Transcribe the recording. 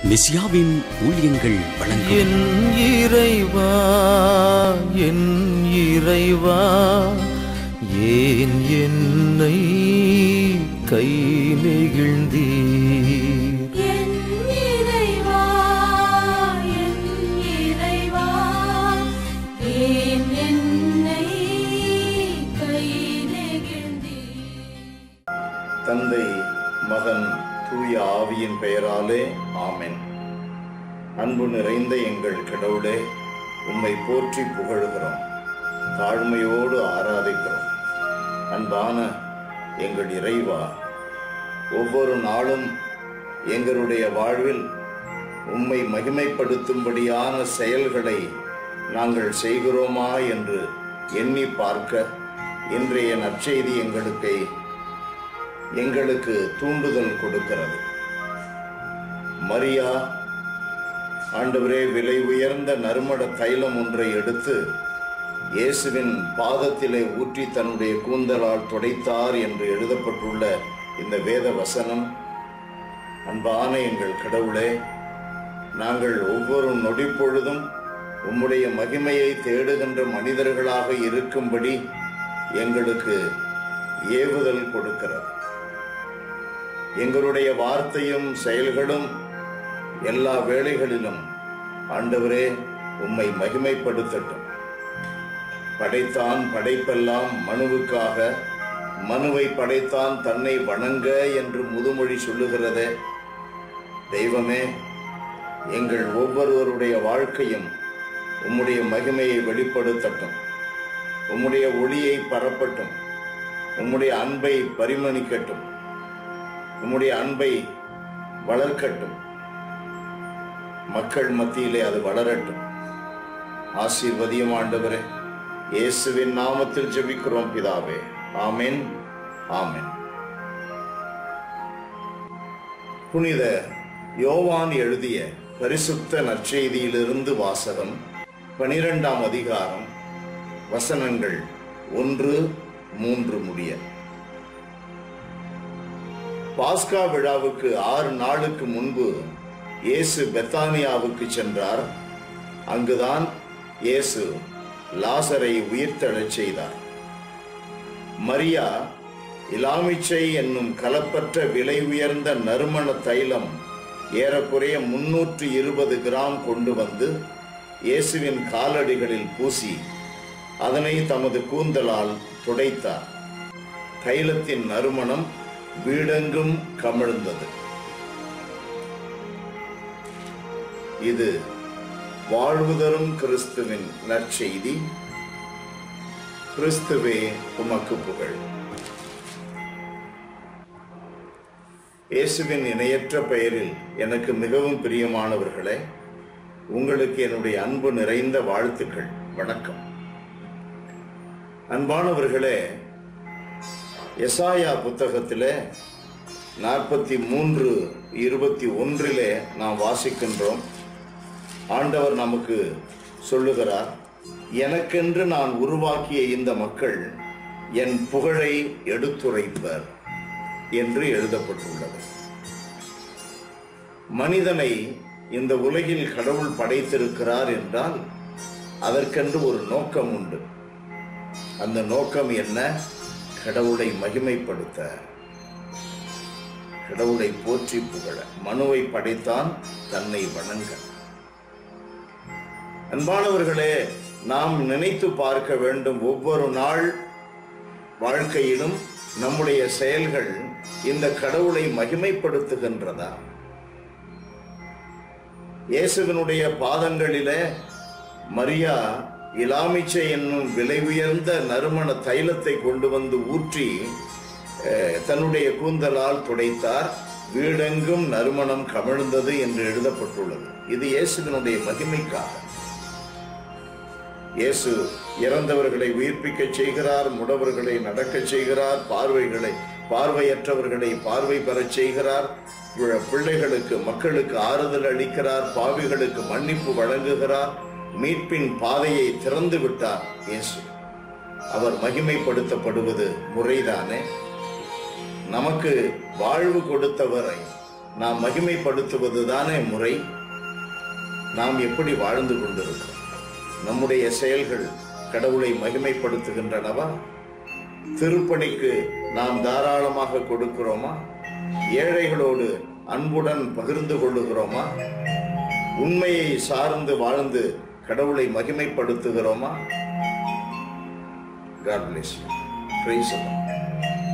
மெசியாவின் ஊழியங்கள் வழங்கும் என் இறைவா என் இறைவா ஏன் என்னை கை நெகிழ்ந்தீர் என் இறைவா என் இறைவா ஏன் என்னை கை நெகிழ்ந்தீர் தந்தை மகன் தூய ஆவியின் பெயராலே ஆமென் அன்பு நிறைந்த எங்கள் கடவுளே உம்மை போற்றி புகழுகிறோம் தாழ்மையோடு ஆராதிக்கிறோம் அன்பான எங்கள் இறைவா ஒவ்வொரு நாளும் எங்களுடைய வாழ்வில் உம்மை மகிமைப்படுத்தும்படியான செயல்களை நாங்கள் செய்கிறோமா என்று எண்ணி பார்க்க இன்றைய நற்செய்தி எங்களுக்கு எங்களுக்கு தூண்டுதல் கொடுக்கிறது மரியா ஆண்டவரே விலை உயர்ந்த நறுமண தைலம் ஒன்றை எடுத்து இயேசுவின் பாதத்திலே ஊற்றி தன்னுடைய கூந்தலால் துடைத்தார் என்று எழுதப்பட்டுள்ள இந்த வேத வசனம் அன்பான எங்கள் கடவுளே நாங்கள் ஒவ்வொரு நொடி பொழுதும் உம்முடைய மகிமையை தேடுகின்ற மனிதர்களாக இருக்கும்படி எங்களுக்கு ஏவுதல் கொடுக்கிறது எங்களுடைய வார்த்தையும் செயல்களும் எல்லா வேளைகளிலும் ஆண்டவரே உம்மை மகிமைப்படுத்தட்டும் படைத்தான் படைப்பெல்லாம் மனுவுக்காக மனுவை படைத்தான் தன்னை வணங்க என்று முதுமொழி சொல்லுகிறதே தெய்வமே எங்கள் ஒவ்வொருவருடைய வாழ்க்கையும் உம்முடைய மகிமையை வெளிப்படுத்தட்டும் உம்முடைய ஒளியை பரப்பட்டும் உம்முடைய அன்பை பரிமணிக்கட்டும் உம்முடைய அன்பை வளர்க்கட்டும் மக்கள் மத்தியிலே அது வளரட்டும் ஆசீர்வதியும் ஆண்டவரே இயேசுவின் நாமத்தில் ஜெபிக்கிறோம் பிதாவே ஆமென் ஆமென் புனித யோவான் எழுதிய பரிசுத்த நற்செய்தியிலிருந்து வாசகம் பனிரெண்டாம் அதிகாரம் வசனங்கள் ஒன்று மூன்று முடிய பாஸ்கா விழாவுக்கு ஆறு நாளுக்கு முன்பு இயேசு பெத்தானியாவுக்கு சென்றார் அங்குதான் இயேசு லாசரை உயிர்த்தெழச் செய்தார் மரியா இலாமிச்சை என்னும் கலப்பற்ற விலை உயர்ந்த நறுமண தைலம் ஏறக்குறைய முன்னூற்று இருபது கிராம் கொண்டு வந்து இயேசுவின் காலடிகளில் பூசி அதனை தமது கூந்தலால் துடைத்தார் தைலத்தின் நறுமணம் வீடெங்கும் கமிழ்ந்தது இது வாழ்வு தரும் கிறிஸ்துவின் நற்செய்தி கிறிஸ்துவே உமக்கு புகழ் இயேசுவின் இணையற்ற பெயரில் எனக்கு மிகவும் பிரியமானவர்களே உங்களுக்கு என்னுடைய அன்பு நிறைந்த வாழ்த்துக்கள் வணக்கம் அன்பானவர்களே எசாயா புத்தகத்திலே நாற்பத்தி மூன்று இருபத்தி ஒன்றிலே நாம் வாசிக்கின்றோம் ஆண்டவர் நமக்கு சொல்லுகிறார் எனக்கென்று நான் உருவாக்கிய இந்த மக்கள் என் புகழை எடுத்துரைப்பர் என்று எழுதப்பட்டுள்ளது மனிதனை இந்த உலகில் கடவுள் படைத்திருக்கிறார் என்றால் அதற்கென்று ஒரு நோக்கம் உண்டு அந்த நோக்கம் என்ன கடவுளை மகிமைப்படுத்த கடவுளை போற்றி புகழ மனுவை படைத்தான் தன்னை வணங்க அன்பானவர்களே நாம் நினைத்து பார்க்க வேண்டும் ஒவ்வொரு நாள் வாழ்க்கையிலும் நம்முடைய செயல்கள் இந்த கடவுளை மகிமைப்படுத்துகின்றதா இயேசுவினுடைய பாதங்களிலே மரியா இலாமிச்சை என்னும் விலை உயர்ந்த நறுமண தைலத்தை கொண்டு வந்து ஊற்றி அஹ், தன்னுடைய கூந்தலால் துடைத்தார் வீடெங்கும் நறுமணம் கமிழ்ந்தது என்று எழுதப்பட்டுள்ளது இது இயேசுவினுடைய மகிமைக்காக இயேசு இறந்தவர்களை உயிர்ப்பிக்கச் செய்கிறார் முடவர்களை நடக்கச் செய்கிறார் பார்வைகளை பார்வையற்றவர்களை பார்வை பெறச் செய்கிறார் பி- பிள்ளைகளுக்கு மக்களுக்கு ஆறுதல் அளிக்கிறார் பாவிகளுக்கு மன்னிப்பு வழங்குகிறார் மீட்பின் பாதையை திறந்து விட்டார் இயேசு அவர் மகிமைப்படுத்தப்படுவது முறைதானே நமக்கு வாழ்வு கொடுத்தவரை நாம் மகிமைப்படுத்துவது தானே முறை நாம் எப்படி வாழ்ந்து கொண்டிருக்கிறோம் நம்முடைய செயல்கள் கடவுளை மகிமைப்படுத்துகின்றனவா திருப்பணிக்கு நாம் தாராளமாக கொடுக்கிறோமா ஏழைகளோடு அன்புடன் பகிர்ந்து கொள்ளுகிறோமா உண்மையை சார்ந்து வாழ்ந்து கடவுளை மகிமைப்படுத்துகிறோமா God bless you. Praise the Lord.